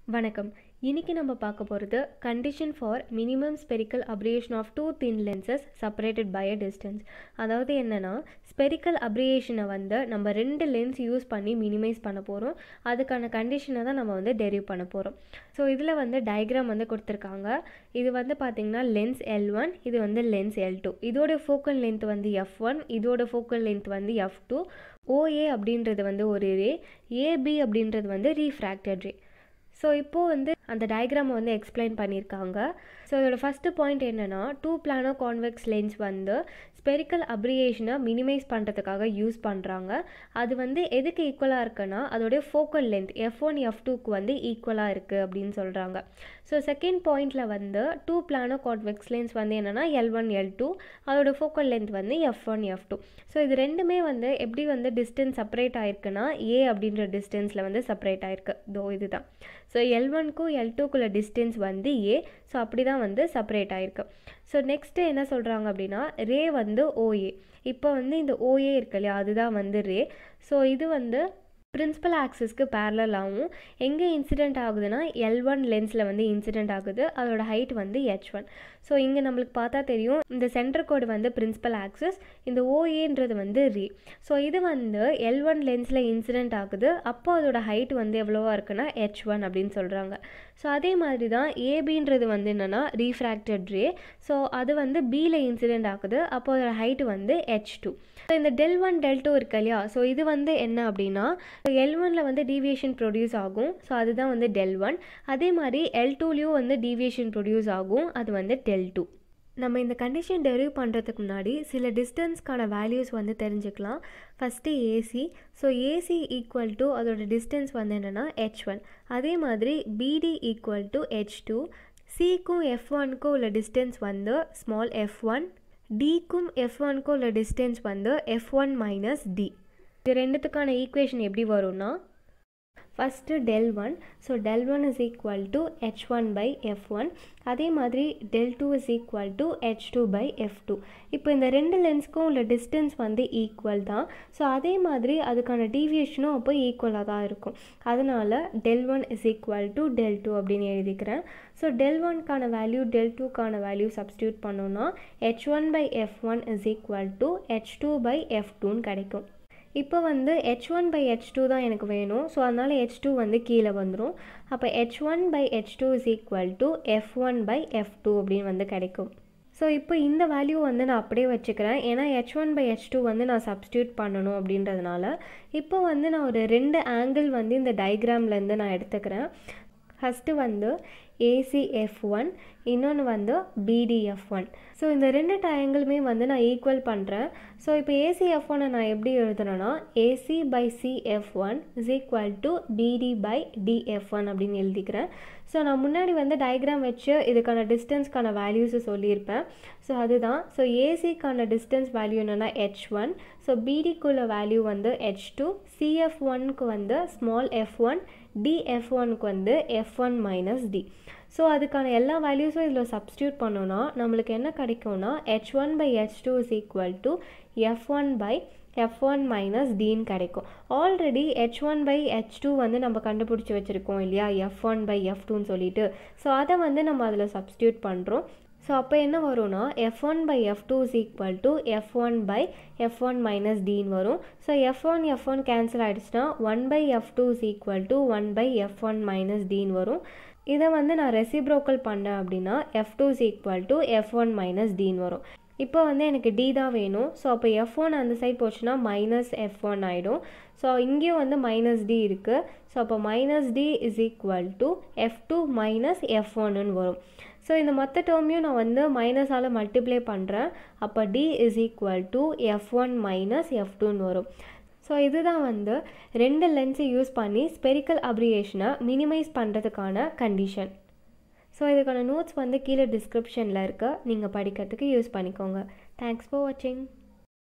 வணக்கம் இன்னைக்கு நம்ம பார்க்க போகிறது condition for minimum spherical aberration of two thin lenses separated by a distance அதாவது என்னென்னா ஸ்பெரிக்கல் அப்ரியேஷனை வந்து நம்ம ரெண்டு லென்ஸ் யூஸ் பண்ணி மினிமைஸ் பண்ண போகிறோம் அதுக்கான கண்டிஷனை தான் நம்ம வந்து டெரிவ் பண்ண போகிறோம் ஸோ இதில் வந்து டயக்ராம் வந்து கொடுத்துருக்காங்க இது வந்து பார்த்திங்கன்னா லென்ஸ் எல் ஒன் இது வந்து லென்ஸ் எல் டூ இதோட ஃபோக்கல் லென்த் வந்து எஃப் ஒன் இதோட ஃபோக்கல் லென்த் வந்து எஃப் டூ ஓஏ அப்படின்றது வந்து ஒரு ரே ஏபி அப்படின்றது வந்து ரீஃப்ராக்டட் ரே ஸோ இப்போது வந்து அந்த டயக்ராமை வந்து எக்ஸ்பிளைன் பண்ணியிருக்காங்க ஸோ இதோட ஃபஸ்ட்டு பாயிண்ட் என்னென்னா டூ பிளானோ கான்வெக்ஸ் லென்ஸ் வந்து ஸ்பெரிக்கல் அப்ரியேஷனை மினிமைஸ் பண்ணுறதுக்காக யூஸ் பண்ணுறாங்க அது வந்து எதுக்கு ஈக்குவலாக இருக்குன்னா அதோடைய focal length F one F டூக்கு வந்து ஈக்குவலாக இருக்குது அப்படின்னு சொல்கிறாங்க ஸோ செகண்ட் பாயிண்டில் வந்து டூ பிளானோ கான்வெக்ஸ் லென்ஸ் வந்து என்னென்னா எல் ஒன் எல் டூ அதோட ஃபோக்கல் லென்த் வந்து F one F two so இது ரெண்டுமே வந்து எப்படி வந்து டிஸ்டன்ஸ் செப்பரேட் ஆயிருக்குன்னா ஏ அப்படின்ற டிஸ்டன்ஸில் வந்து செப்பரேட் ஆயிருக்கு தோ இதுதான் ஸோ எல் ஒன்க்கும் எல் டூக்குள்ள டிஸ்டன்ஸ் வந்து ஏ ஸோ அப்படி தான் வந்து செப்பரேட் ஆயிருக்கு ஸோ நெக்ஸ்ட்டு என்ன சொல்கிறாங்க அப்படின்னா ரே வந்து ஓஏ இப்போ வந்து இந்த ஓஏ இருக்கு இல்லையா அதுதான் வந்து ரே ஸோ இது வந்து பிரின்சிபல் ஆக்சிஸ்க்கு பேரலாகவும் எங்கே இன்சிடெண்ட் ஆகுதுன்னா எல் ஒன் லென்ஸில் வந்து இன்சிடெண்ட் ஆகுது அதோட ஹைட் வந்து ஹெச் ஒன் ஸோ இங்கே நம்மளுக்கு பார்த்தா தெரியும் இந்த சென்டர் கோடு வந்து பிரின்சிபல் ஆக்சிஸ் இந்த ஓஏன்றது வந்து ரே ஸோ இது வந்து எல் ஒன் லென்ஸில் இன்சிடெண்ட் ஆகுது அப்போ அதோட ஹைட் வந்து எவ்வளோவா இருக்குன்னா ஹெச் ஒன் அப்படின்னு சொல்கிறாங்க ஸோ அதே மாதிரி தான் ஏபின்றது வந்து என்னென்னா ரீஃப்ராக்டட் ரே ஸோ அது வந்து பியில் இன்சிடெண்ட் ஆகுது அப்போ அதோட ஹைட் வந்து ஹெச் டூ ஸோ இந்த டெல் ஒன் டெல் டூ இருக்கு இல்லையா ஸோ இது வந்து என்ன அப்படின்னா எல் ஒனில் வந்து டீவியேஷன் ப்ரொடியூஸ் ஆகும் ஸோ அதுதான் வந்து டெல் ஒன் அதே மாதிரி எல் டூலேயும் வந்து டீவியேஷன் ப்ரொடியூஸ் ஆகும் அது வந்து டெல் டூ நம்ம இந்த கண்டிஷன் டெரிவ் பண்ணுறதுக்கு முன்னாடி சில டிஸ்டன்ஸ்க்கான வேல்யூஸ் வந்து தெரிஞ்சுக்கலாம் first AC so AC equal to அதோட டிஸ்டன்ஸ் வந்து என்னென்னா ஹெச் ஒன் அதே மாதிரி BD equal to H two சிக்கும் எஃப் ஒன்க்கும் உள்ள டிஸ்டன்ஸ் வந்து ஸ்மால் எஃப் ஒன் டிக்கும் எஃப் ஒன்க்கும் உள்ள டிஸ்டன்ஸ் வந்து எஃப் ஒன் மைனஸ் டி இது ரெண்டுத்துக்கான ஈக்குவேஷன் எப்படி வரும்னா first del one so del one is equal to H one by F one அதே மாதிரி del two is equal to H two by F two இப்போ இந்த ரெண்டு லென்ஸ்க்கும் உள்ள டிஸ்டன்ஸ் வந்து ஈக்குவல் தான் ஸோ அதே மாதிரி அதுக்கான டீவியேஷனும் அப்போ ஈக்குவலாக தான் இருக்கும் அதனால் del one is equal to del two அப்படின்னு எழுதிக்கிறேன் ஸோ டெல் ஒன்க்கான வேல்யூ டெல் டூக்கான வேல்யூ சப்ஸ்டியூட் பண்ணோன்னா H one by F one is equal to H two by F டூன்னு கிடைக்கும் இப்போ வந்து H one by H two தான் எனக்கு வேணும் ஸோ அதனால் ஹெச் டூ வந்து கீழே வந்துடும் அப்போ H one by H two is equal to F one by F two அப்படின்னு வந்து கிடைக்கும் ஸோ இப்போ இந்த வேல்யூ வந்து நான் அப்படியே வச்சுக்கிறேன் ஏன்னா H one by H two வந்து நான் சப்ஸ்டியூட் பண்ணணும் அப்படின்றதுனால இப்போ வந்து நான் ஒரு ரெண்டு ஆங்கிள் வந்து இந்த டயக்ராம்லேருந்து நான் எடுத்துக்கிறேன் ஃபஸ்ட்டு வந்து ஏசிஎஃப் ஒன் இன்னொன்று வந்து பிடிஎஃப் ஒன் ஸோ இந்த ரெண்டு ட்ரையாங்கிளுமே வந்து நான் ஈக்குவல் பண்ணுறேன் ஸோ இப்போ ஏசிஎஃப் ஒன்னை நான் எப்படி எழுதுனேன்னா AC by CF one is equal to BD by DF one அப்படின்னு எழுதிக்கிறேன் ஸோ நான் முன்னாடி வந்து டயக்ராம் வச்சு இதுக்கான டிஸ்டன்ஸ்க்கான வேல்யூஸை சொல்லியிருப்பேன் ஸோ அதுதான் ஸோ ஏசிக்கான டிஸ்டன்ஸ் வேல்யூ என்னென்னா ஹெச் ஒன் ஸோ பிடிக்குள்ள வேல்யூ வந்து ஹெச் டூ சிஎஃப் ஒன்க்கு வந்து ஸ்மால் எஃப் ஒன் டிஎஃப் ஒனுக்கு வந்து F one minus D so அதுக்கான எல்லா வேல்யூஸும் இதில் சப்ஸ்டியூட் பண்ணோன்னா நம்மளுக்கு என்ன கிடைக்கும்னா H one by H two is equal to F one by F one minus டின்னு கிடைக்கும் already H one by H two வந்து நம்ம கண்டுபிடிச்சி வச்சுருக்கோம் இல்லையா எஃப் ஒன் பை எஃப் டூன்னு சொல்லிட்டு ஸோ அதை வந்து நம்ம அதில் சப்ஸ்டியூட் பண்ணுறோம் ஸோ அப்போ என்ன வரும்னா F one by F two is equal to F one by F one minus டின்னு வரும் so F one F one cancel ஆகிடுச்சுன்னா one by F two is equal to one by F one minus டின்னு வரும் இதை வந்து நான் reciprocal பண்ணேன் அப்படின்னா F two is equal to F one minus டின்னு வரும் இப்போ வந்து எனக்கு டி தான் வேணும் ஸோ அப்போ எஃப் ஒன் அந்த சைட் போச்சுன்னா மைனஸ் எஃப் ஒன் ஆகிடும் ஸோ இங்கேயும் வந்து மைனஸ் டி இருக்குது ஸோ அப்போ minus D is equal to F two minus F ஒன்னு வரும் ஸோ இந்த மற்ற டேர்மையும் நான் வந்து மைனஸால் மல்டிப்ளை பண்ணுறேன் அப்போ D is equal to F one minus F டூன்னு வரும் ஸோ இதுதான் வந்து ரெண்டு லென்ஸை யூஸ் பண்ணி ஸ்பெரிக்கல் அப்ரியேஷனை மினிமைஸ் பண்ணுறதுக்கான கண்டிஷன் ஸோ இதுக்கான நோட்ஸ் வந்து கீழே டிஸ்கிரிப்ஷனில் இருக்க நீங்கள் படிக்கிறதுக்கு யூஸ் பண்ணிக்கோங்க தேங்க்ஸ் ஃபார் வாட்சிங்